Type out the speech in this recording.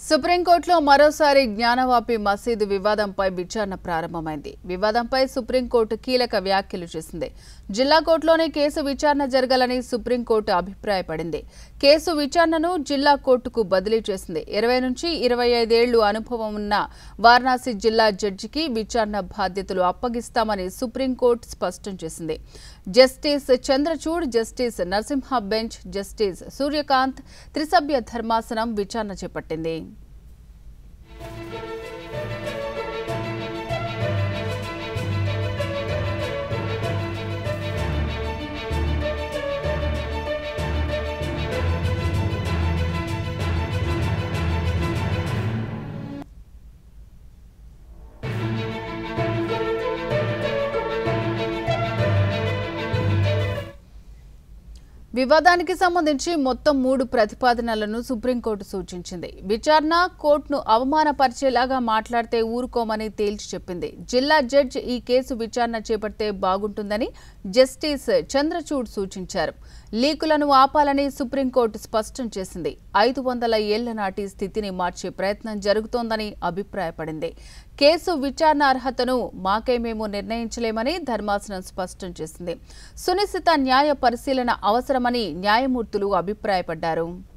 సుప్రీంకోర్టులో మరోసారి జ్ఞానవాపి మసీదు వివాదంపై విచారణ ప్రారంభమైంది వివాదంపై సుప్రీంకోర్టు కీలక వ్యాఖ్యలు చేసింది జిల్లా కోర్టులోనే కేసు విచారణ జరగాలని సుప్రీంకోర్టు అభిప్రాయపడింది కేసు విచారణను జిల్లా కోర్టుకు బదిలీ చేసింది ఇరవై నుంచి ఇరవై ఐదేళ్లు అనుభవం ఉన్న వారణాసి జిల్లా జడ్జికి విచారణ బాధ్యతలు అప్పగిస్తామని సుప్రీంకోర్టు స్పష్టం చేసింది justice Chandrachud justice Narasimha bench justice Suryakant త్రిసభ్య ధర్మాసనం విచారణ చేపట్టింది వివాదానికి సంబంధించి మొత్తం మూడు ప్రతిపాదనలను సుప్రీంకోర్టు సూచించింది విచారణ కోర్టును అవమానపరిచేలాగా మాట్లాడితే ఊరుకోమని తేల్చి చెప్పింది జిల్లా జడ్జి ఈ కేసు విచారణ చేపడితే బాగుంటుందని జస్టిస్ చంద్రచూడ్ సూచించారు లీకులను ఆపాలని సుప్రీంకోర్టు స్పష్టం చేసింది ఐదు వందల ఏళ్ల నాటి స్థితిని మార్చే ప్రయత్నం జరుగుతోందని అభిప్రాయపడింది కేసు విచారణ అర్హతను మాకే మేము నిర్ణయించలేమని ధర్మాసనం స్పష్టం చేసింది సునిశ్చిత న్యాయ పరిశీలన అవసరమని న్యాయమూర్తులు అభిప్రాయపడ్డారు